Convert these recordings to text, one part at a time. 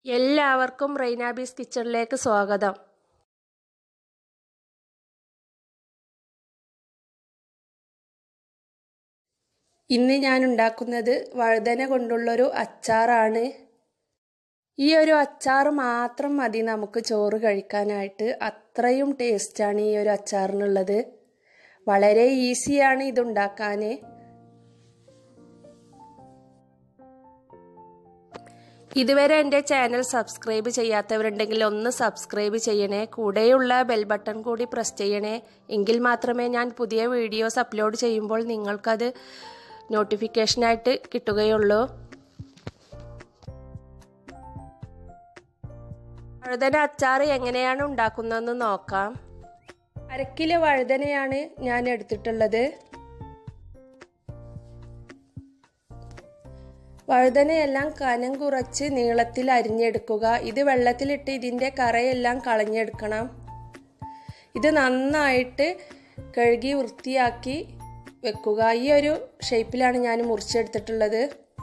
എല്ലാവർക്കും റൈനാബീസ് കിച്ചണിലേക്ക് സ്വാഗതം ഇന്ന് ഞാൻ ഉണ്ടാക്കുന്നത് വഴുതന കൊണ്ടുള്ളൊരു അച്ചാറാണ് ഈ ഒരു അച്ചാർ മാത്രം മതി നമുക്ക് ചോറ് കഴിക്കാനായിട്ട് അത്രയും ടേസ്റ്റാണ് ഈ ഒരു അച്ചാറിനുള്ളത് വളരെ ഈസിയാണ് ഇതുണ്ടാക്കാൻ ഇതുവരെ എൻ്റെ ചാനൽ സബ്സ്ക്രൈബ് ചെയ്യാത്തവരുണ്ടെങ്കിൽ ഒന്ന് സബ്സ്ക്രൈബ് ചെയ്യണേ കൂടെയുള്ള ബെൽ ബട്ടൺ കൂടി പ്രസ് ചെയ്യണേ എങ്കിൽ മാത്രമേ ഞാൻ പുതിയ വീഡിയോസ് അപ്ലോഡ് ചെയ്യുമ്പോൾ നിങ്ങൾക്കത് നോട്ടിഫിക്കേഷനായിട്ട് കിട്ടുകയുള്ളൂ വഴുതന അച്ചാർ എങ്ങനെയാണ് ഉണ്ടാക്കുന്നതെന്ന് നോക്കാം അരക്കിലോ വഴുതനയാണ് ഞാൻ എടുത്തിട്ടുള്ളത് വഴുതനയെല്ലാം കനം കുറച്ച് നീളത്തിൽ അരിഞ്ഞെടുക്കുക ഇത് വെള്ളത്തിലിട്ട് ഇതിൻ്റെ കറയെല്ലാം കളഞ്ഞെടുക്കണം ഇത് നന്നായിട്ട് കഴുകി വൃത്തിയാക്കി വെക്കുക ഈ ഒരു ഷേപ്പിലാണ് ഞാൻ മുറിച്ചെടുത്തിട്ടുള്ളത്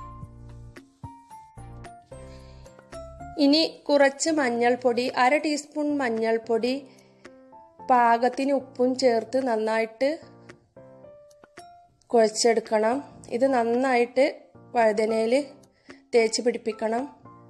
ഇനി കുറച്ച് മഞ്ഞൾപ്പൊടി അര ടീസ്പൂൺ മഞ്ഞൾപ്പൊടി പാകത്തിന് ഉപ്പും ചേർത്ത് നന്നായിട്ട് കുഴച്ചെടുക്കണം ഇത് നന്നായിട്ട് വഴുതനയിൽ തേച്ച് പിടിപ്പിക്കണം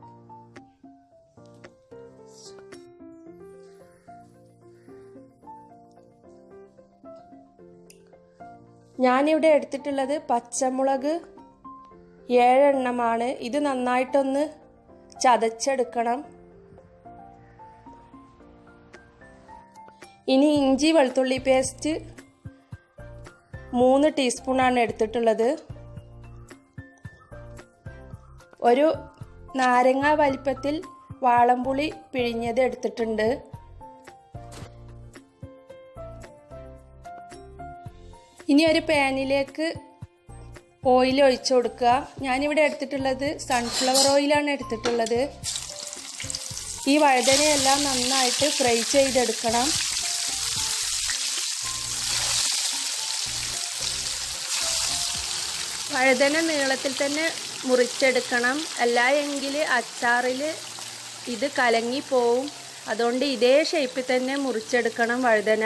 ഞാനിവിടെ എടുത്തിട്ടുള്ളത് പച്ചമുളക് ഏഴെണ്ണമാണ് ഇത് നന്നായിട്ടൊന്ന് ചതച്ചെടുക്കണം ഇനി ഇഞ്ചി വെളുത്തുള്ളി പേസ്റ്റ് മൂന്ന് ടീസ്പൂണാണ് എടുത്തിട്ടുള്ളത് ഒരു നാരങ്ങ വലിപ്പത്തിൽ വാളംപുളി പിഴിഞ്ഞത് എടുത്തിട്ടുണ്ട് ഇനി ഒരു പാനിലേക്ക് ഓയിൽ ഒഴിച്ചു കൊടുക്കുക ഞാനിവിടെ എടുത്തിട്ടുള്ളത് സൺഫ്ലവർ ഓയിലാണ് എടുത്തിട്ടുള്ളത് ഈ വഴുതനയെല്ലാം നന്നായിട്ട് ഫ്രൈ ചെയ്തെടുക്കണം വഴുതന നീളത്തിൽ തന്നെ മുറിച്ചെടുക്കണം അല്ല എങ്കിൽ അച്ചാറിൽ ഇത് കലങ്ങി പോവും അതുകൊണ്ട് ഇതേ ഷേപ്പിൽ തന്നെ മുറിച്ചെടുക്കണം വഴുതന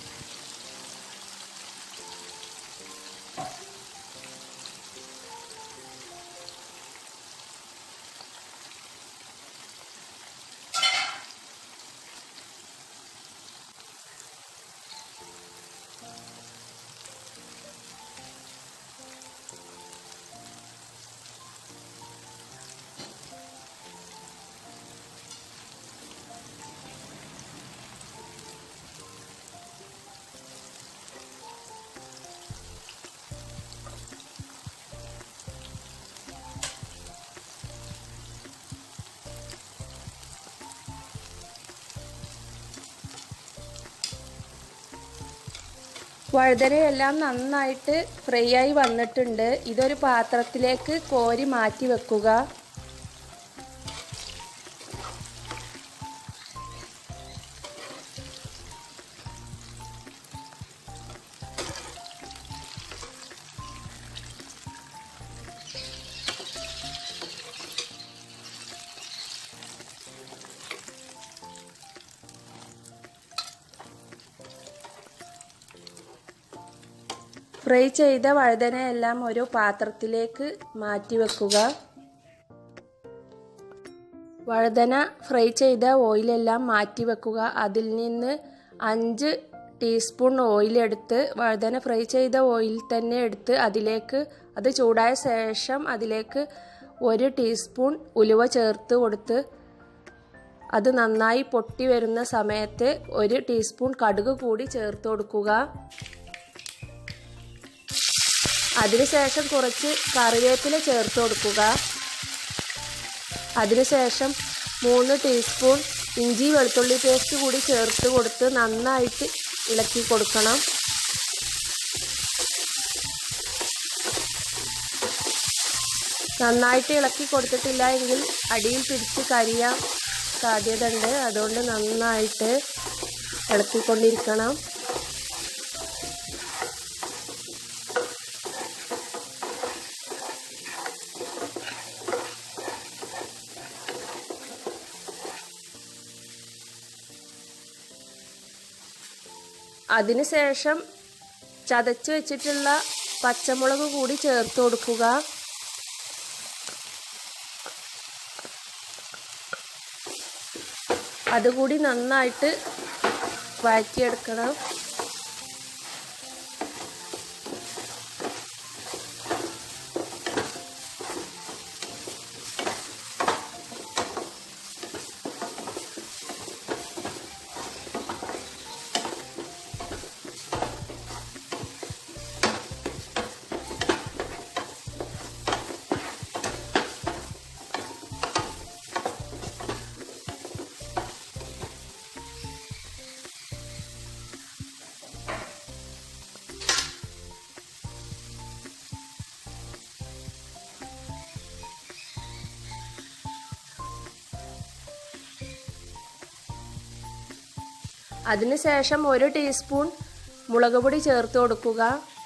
വഴുതനയെല്ലാം നന്നായിട്ട് ഫ്രൈ ആയി വന്നിട്ടുണ്ട് ഇതൊരു പാത്രത്തിലേക്ക് കോരി മാറ്റി വെക്കുക ഫ്രൈ ചെയ്ത വഴുതനയെല്ലാം ഒരു പാത്രത്തിലേക്ക് മാറ്റി വെക്കുക വഴുതന ഫ്രൈ ചെയ്ത ഓയിലെല്ലാം മാറ്റി വെക്കുക അതിൽ നിന്ന് അഞ്ച് ടീസ്പൂൺ ഓയിൽ എടുത്ത് വഴുതന ഫ്രൈ ചെയ്ത ഓയിൽ തന്നെ എടുത്ത് അതിലേക്ക് അത് ചൂടായ ശേഷം അതിലേക്ക് ഒരു ടീസ്പൂൺ ഉലുവ ചേർത്ത് കൊടുത്ത് അത് നന്നായി പൊട്ടി വരുന്ന സമയത്ത് ഒരു ടീസ്പൂൺ കടുക് കൂടി ചേർത്ത് കൊടുക്കുക അതിനുശേഷം കുറച്ച് കറിവേപ്പില ചേർത്ത് കൊടുക്കുക അതിനുശേഷം മൂന്ന് ടീസ്പൂൺ ഇഞ്ചി വെളുത്തുള്ളി പേസ്റ്റ് കൂടി ചേർത്ത് കൊടുത്ത് നന്നായിട്ട് ഇളക്കി കൊടുക്കണം നന്നായിട്ട് ഇളക്കി കൊടുത്തിട്ടില്ല എങ്കിൽ അടിയിൽ പിടിച്ച് കരിയാൻ സാധ്യതയുണ്ട് അതുകൊണ്ട് നന്നായിട്ട് ഇളക്കിക്കൊണ്ടിരിക്കണം അതിനുശേഷം ചതച്ച് വെച്ചിട്ടുള്ള പച്ചമുളക് കൂടി ചേർത്ത് കൊടുക്കുക അതുകൂടി നന്നായിട്ട് വഴറ്റിയെടുക്കണം അതിനുശേഷം ഒരു ടീസ്പൂൺ മുളക് പൊടി ചേർത്ത് കൊടുക്കുക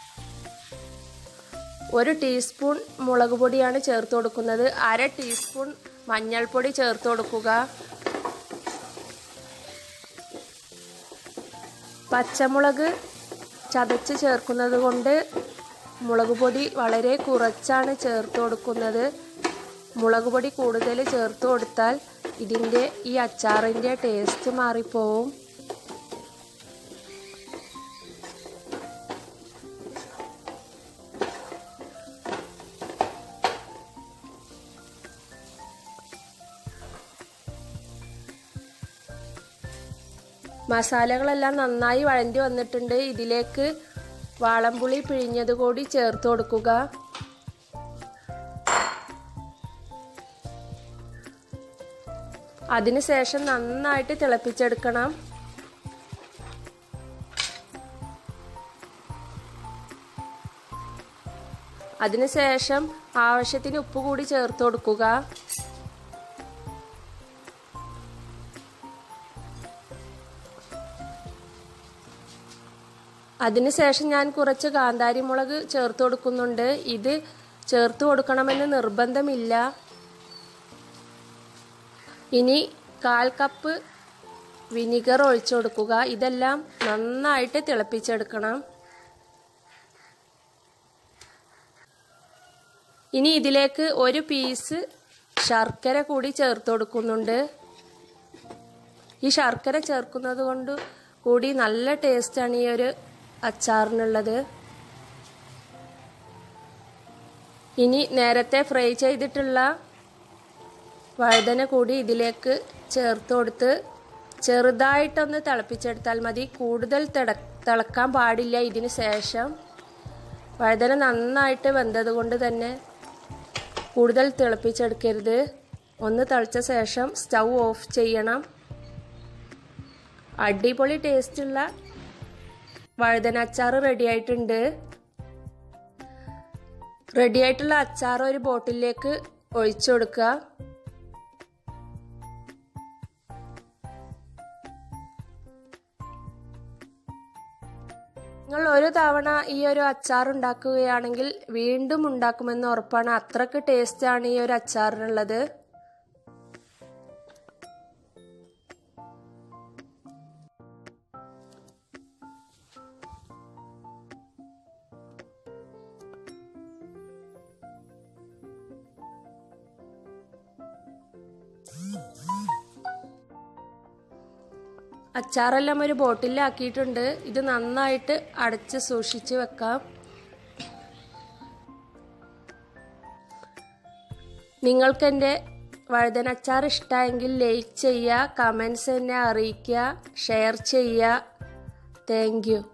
ഒരു ടീസ്പൂൺ മുളക് പൊടിയാണ് ചേർത്ത് കൊടുക്കുന്നത് അര ടീസ്പൂൺ മഞ്ഞൾപ്പൊടി ചേർത്ത് കൊടുക്കുക പച്ചമുളക് ചതച്ച് ചേർക്കുന്നത് കൊണ്ട് മുളക് പൊടി വളരെ കുറച്ചാണ് ചേർത്ത് കൊടുക്കുന്നത് മുളക് പൊടി കൂടുതൽ ചേർത്ത് കൊടുത്താൽ ഇതിൻ്റെ ഈ അച്ചാറിൻ്റെ ടേസ്റ്റ് മാറിപ്പോവും മസാലകളെല്ലാം നന്നായി വഴണ്ടി വന്നിട്ടുണ്ട് ഇതിലേക്ക് വാളംപുളി പിഴിഞ്ഞത് കൂടി ചേർത്ത് കൊടുക്കുക അതിനുശേഷം നന്നായിട്ട് തിളപ്പിച്ചെടുക്കണം അതിനുശേഷം ആവശ്യത്തിന് ഉപ്പ് കൂടി ചേർത്ത് കൊടുക്കുക അതിനുശേഷം ഞാൻ കുറച്ച് കാന്താരി മുളക് ചേർത്ത് കൊടുക്കുന്നുണ്ട് ഇത് ചേർത്ത് കൊടുക്കണമെന്ന് നിർബന്ധമില്ല ഇനി കാൽ കപ്പ് വിനിഗർ ഒഴിച്ചു കൊടുക്കുക ഇതെല്ലാം നന്നായിട്ട് തിളപ്പിച്ചെടുക്കണം ഇനി ഇതിലേക്ക് ഒരു പീസ് ശർക്കര കൂടി ചേർത്ത് കൊടുക്കുന്നുണ്ട് ഈ ശർക്കര ചേർക്കുന്നത് കൊണ്ട് കൂടി നല്ല ടേസ്റ്റാണ് ഈ ഒരു അച്ചാറിനുള്ളത് ഇനി നേരത്തെ ഫ്രൈ ചെയ്തിട്ടുള്ള വഴുതന കൂടി ഇതിലേക്ക് ചേർത്ത് കൊടുത്ത് ചെറുതായിട്ടൊന്ന് തിളപ്പിച്ചെടുത്താൽ മതി കൂടുതൽ തിള തിളക്കാൻ പാടില്ല ഇതിന് ശേഷം വഴുതന നന്നായിട്ട് വെന്തത് കൊണ്ട് തന്നെ കൂടുതൽ തിളപ്പിച്ചെടുക്കരുത് ഒന്ന് തിളച്ച ശേഷം സ്റ്റൗ ഓഫ് ചെയ്യണം അടിപൊളി ടേസ്റ്റുള്ള വഴുതന അച്ചാർ റെഡി ആയിട്ടുണ്ട് റെഡി ആയിട്ടുള്ള അച്ചാർ ഒരു ബോട്ടിലേക്ക് ഒഴിച്ചു കൊടുക്കുക നിങ്ങൾ ഒരു തവണ ഈ ഒരു അച്ചാർ ഉണ്ടാക്കുകയാണെങ്കിൽ വീണ്ടും ഉണ്ടാക്കുമെന്ന് ഉറപ്പാണ് അത്രക്ക് ടേസ്റ്റാണ് ഈ ഒരു അച്ചാറിനുള്ളത് അച്ചാറെല്ലാം ഒരു ബോട്ടിലാക്കിയിട്ടുണ്ട് ഇത് നന്നായിട്ട് അടച്ച് സൂക്ഷിച്ച് വെക്കാം നിങ്ങൾക്ക് എൻ്റെ വഴുതന അച്ചാർ ഇഷ്ടമായെങ്കിൽ ലൈക്ക് ചെയ്യുക കമൻസ് എന്നെ അറിയിക്കുക ഷെയർ ചെയ്യുക താങ്ക് യു